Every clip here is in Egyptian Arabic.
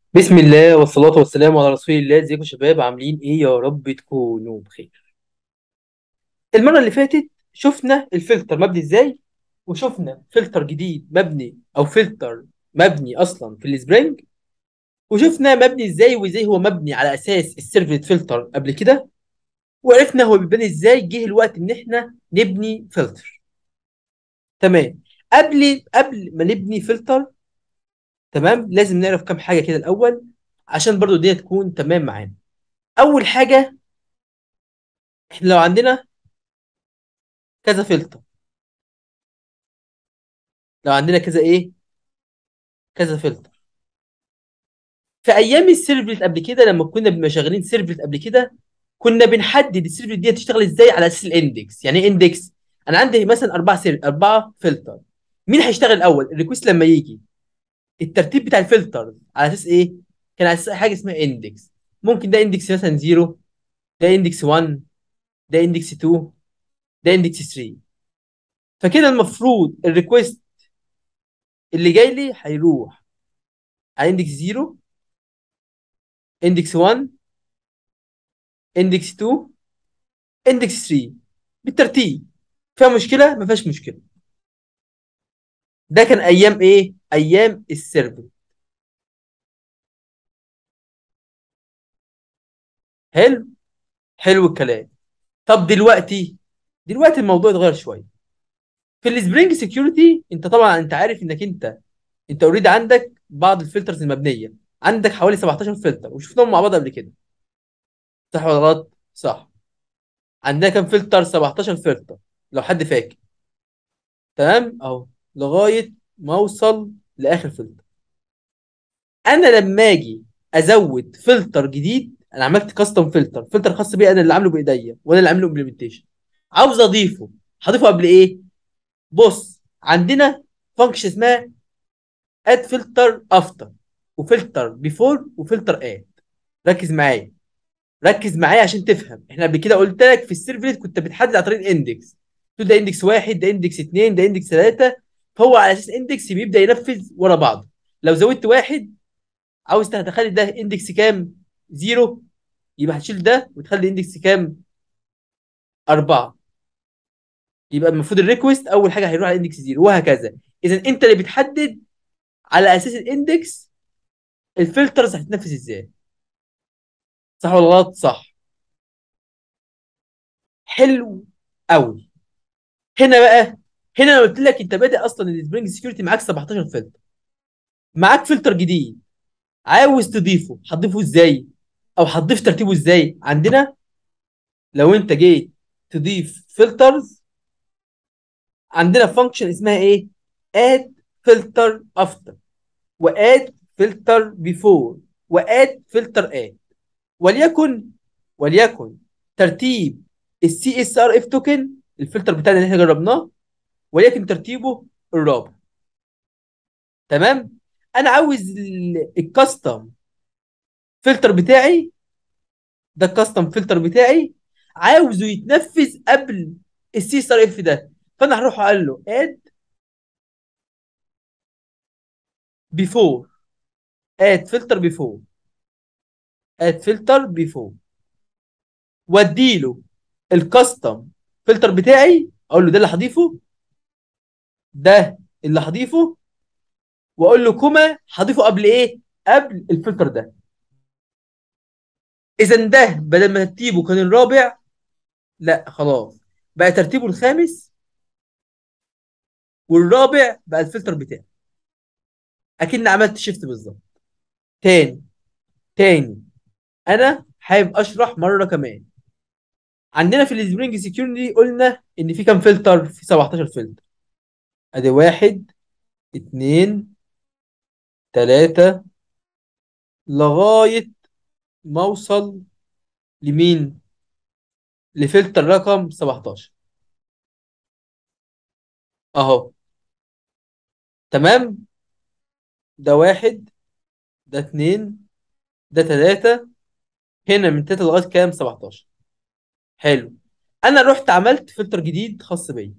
بسم الله والصلاة والسلام على رسول الله ازيكم يا شباب عاملين ايه يا رب تكونوا بخير المرة اللي فاتت شفنا الفلتر مبني ازاي وشفنا فلتر جديد مبني او فلتر مبني اصلا في السبرينج وشفنا مبني ازاي وازاي هو مبني على اساس السيرفلت فلتر قبل كده وعرفنا هو بيبني ازاي جه الوقت ان احنا نبني فلتر تمام قبل قبل ما نبني فلتر تمام لازم نعرف كام حاجة كده الاول عشان برضو الدنيا تكون تمام معانا اول حاجة احنا لو عندنا كذا فلتر لو عندنا كذا ايه كذا فلتر في ايام السيرفلت قبل كده لما كنا بنبقى شغالين سيرفلت قبل كده كنا بنحدد السيرفلت دي تشتغل ازاي على اساس الاندكس يعني ايه اندكس انا عندي مثلا اربعه سير اربعه فلتر مين هيشتغل الاول الريكوست لما يجي الترتيب بتاع الفلتر على اساس ايه كان على اساس حاجه اسمها اندكس ممكن ده اندكس مثلا 0 ده اندكس 1 ده اندكس 2 ده اندكس 3 فكده المفروض الريكوست اللي جاي لي هيروح على اندكس 0 اندكس 1 اندكس 2 اندكس 3 بالترتيب فيها مشكله ما فيهاش مشكله ده كان ايام ايه ايام السيرفر حلو حلو الكلام طب دلوقتي دلوقتي الموضوع اتغير شويه في السبرينج سكيورتي انت طبعا انت عارف انك انت انت اوريدي عندك بعض الفلترز المبنيه عندك حوالي 17 فلتر وشفناهم مع بعض قبل كده صح ولا غلط صح عندنا كام فلتر 17 فلتر لو حد فاكر تمام اهو لغايه ما اوصل لاخر فلتر انا لما اجي ازود فلتر جديد انا عملت كاستم فلتر فلتر خاص بي انا اللي عامله بايديا وانا اللي عامله امبلمنتيشن عاوز اضيفه هضيفه قبل ايه بص عندنا فانكشن اسمها اد فلتر افتر وفلتر بيفور وفلتر اد ركز معايا ركز معايا عشان تفهم احنا قبل كده قلت لك في السيرفلت كنت بتحدد على طريق الاندكس تقول ده اندكس واحد ده اندكس اثنين ده اندكس ثلاثه فهو على اساس اندكس بيبدا ينفذ ورا بعض لو زودت واحد عاوز تخلي ده اندكس كام؟ زيرو يبقى هتشيل ده وتخلي اندكس كام؟ أربعة يبقى المفروض الريكوست أول حاجة هيروح على اندكس زيرو وهكذا إذا أنت اللي بتحدد على أساس الاندكس الفلترز هتتنفذ إزاي صح ولا غلط؟ صح حلو قوي هنا بقى هنا انا قلت لك انت بادئ اصلا السبرينج سكيورتي معاك 17 فلتر معاك فلتر جديد عاوز تضيفه هتضيفه ازاي او هتضيف ترتيبه ازاي عندنا لو انت جيت تضيف فلترز عندنا فانكشن اسمها ايه add filter after واد filter before واد filter add وليكن وليكن ترتيب السي اس ار اف توكن الفلتر بتاعنا اللي احنا جربناه وليكن ترتيبه الرابع تمام انا عاوز الكاستم فلتر بتاعي ده الكاستم فلتر بتاعي عاوزه يتنفذ قبل السي اس ار اف ده فانا هروح اقول له اد بيفور اد فلتر بيفور اد فلتر بيفور واديله الكاستم فلتر بتاعي اقول له ده اللي هضيفه ده اللي هضيفه واقول له كوما هضيفه قبل ايه قبل الفلتر ده اذا ده بدل ما ترتيبه كان الرابع لا خلاص بقى ترتيبه الخامس والرابع بقى الفلتر بتاعي اكن عملت شيفت بالظبط تاني تاني انا حابب اشرح مره كمان عندنا في السبرينج سكيورتي قلنا ان في كام فلتر في 17 فلتر ادي واحد اتنين تلاتة لغاية ما اوصل لمين لفلتر رقم 17 اهو تمام ده واحد ده اتنين ده تلاتة هنا من تلاتة لغاية كام 17 حلو انا رحت عملت فلتر جديد خاص بيا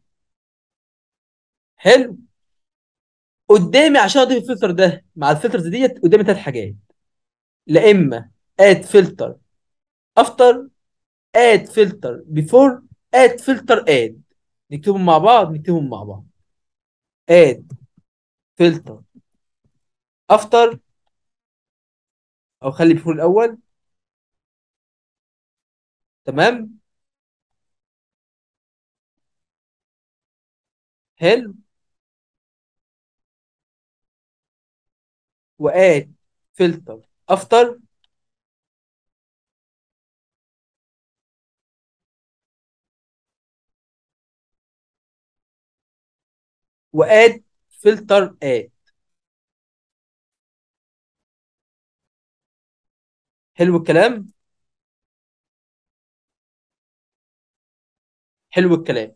حلو قدامي عشان اضيف الفلتر ده مع الفلترز ديت قدامي ثلاث حاجات لا اما اد فلتر افتر اد فلتر بيفور اد فلتر اد نكتبهم مع بعض نكتبهم مع بعض اد فلتر افتر او خلي بيفور الاول تمام حلو واد فلتر افتر واد فلتر اد حلو الكلام حلو الكلام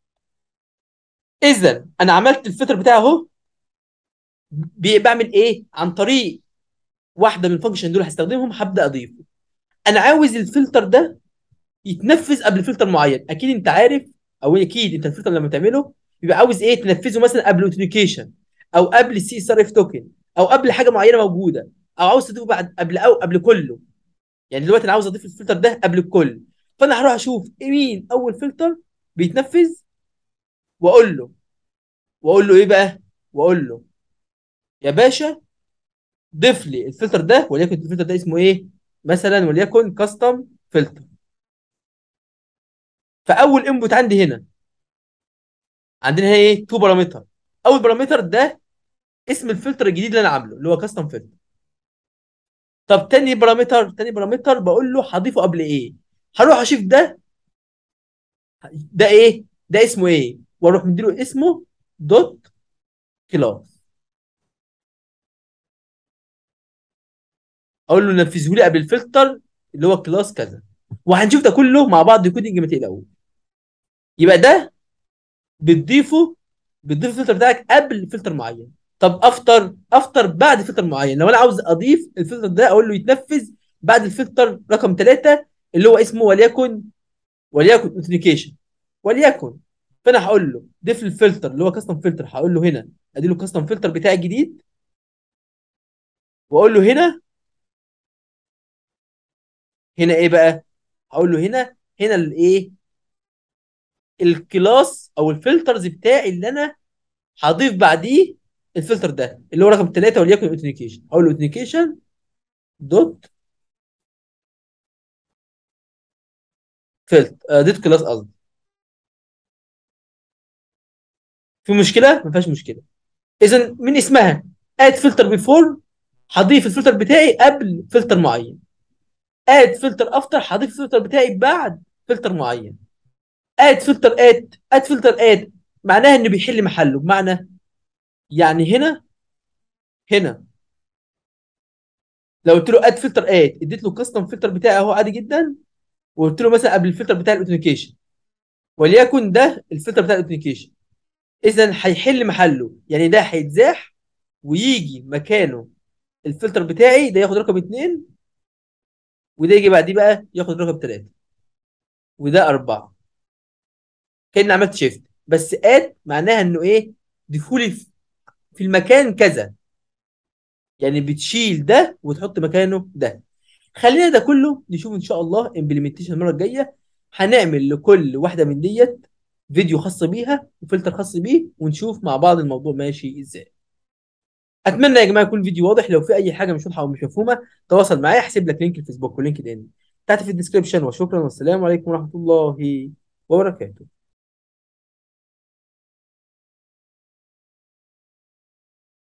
اذا انا عملت الفلتر بتاعي اهو بي- بعمل ايه عن طريق واحده من الفانكشن دول هستخدمهم هبدا اضيفه انا عاوز الفلتر ده يتنفذ قبل فلتر معين اكيد انت عارف او اكيد انت الفلتر لما تعمله يبقى عاوز ايه تنفذه مثلا قبل اوثنتيكيشن او قبل السي اس ار اف توكن او قبل حاجه معينه موجوده او عاوز تضيفه بعد قبل او قبل كله يعني دلوقتي انا عاوز اضيف الفلتر ده قبل الكل فانا هروح اشوف مين اول فلتر بيتنفذ واقول له واقول له ايه بقى واقول له يا باشا ضيف لي الفلتر ده وليكن الفلتر ده اسمه ايه مثلا وليكن كاستم فلتر فاول انبوت عندي هنا عندنا هنا ايه تو بارامتر اول بارامتر ده اسم الفلتر الجديد اللي انا عامله اللي هو كاستم فلتر طب تاني بارامتر تاني بارامتر بقول له هضيفه قبل ايه هروح اشوف ده ده ايه ده اسمه ايه واروح مديله اسمه دوت كلاس اقول له نفذه لي قبل الفلتر اللي هو كلاس كذا وهنشوف ده كله مع بعض كودنج ما تقلقوش يبقى ده بتضيفه بتضيف الفلتر بتاعك قبل فلتر معين طب افتر افتر بعد فلتر معين لو انا عاوز اضيف الفلتر ده اقول له يتنفذ بعد الفلتر رقم ثلاثة اللي هو اسمه وليكن وليكن اوثنيكيشن وليكن فانا هقول له ضيف الفلتر اللي هو كاستم فلتر هقول له هنا ادي له كاستم فلتر بتاعي الجديد واقول له هنا هنا ايه بقى هقول له هنا هنا الايه الكلاس او الفلترز بتاعي اللي انا هضيف بعديه الفلتر ده اللي هو رقم 3 وليكن اوثنيكيشن اقول له اوثنيكيشن دوت فلت دوت كلاس قصدي في مشكله ما فيهاش مشكله اذا من اسمها اد فلتر بيفور هضيف الفلتر بتاعي قبل فلتر معين اد فلتر افتر هضيف الفلتر بتاعي بعد فلتر معين اد فلتر اد اد فلتر اد معناها انه بيحل محله بمعنى يعني هنا هنا لو قلت له اد فلتر اد اديت له كاستم فلتر بتاعي اهو عادي جدا وقلت له مثلا قبل الفلتر بتاع الاوثنيكيشن وليكن ده الفلتر بتاع الاوثنيكيشن اذا هيحل محله يعني ده هيتزاح ويجي مكانه الفلتر بتاعي ده ياخد رقم اثنين وده يجي بعديه بقى ياخد رقم ثلاثة وده أربعة كأني عملت شيفت بس اد معناها انه ايه دخولي في في المكان كذا يعني بتشيل ده وتحط مكانه ده خلينا ده كله نشوف ان شاء الله امبلمنتيشن المره الجايه هنعمل لكل واحده من ديت فيديو خاص بيها وفلتر خاص بيه ونشوف مع بعض الموضوع ماشي ازاي اتمنى يا جماعه يكون الفيديو واضح لو في اي حاجه مش واضحه او مش مفهومه تواصل معايا احسب لك لينك الفيسبوك ولينكد ان تحت في الديسكربشن وشكرا والسلام عليكم ورحمه الله وبركاته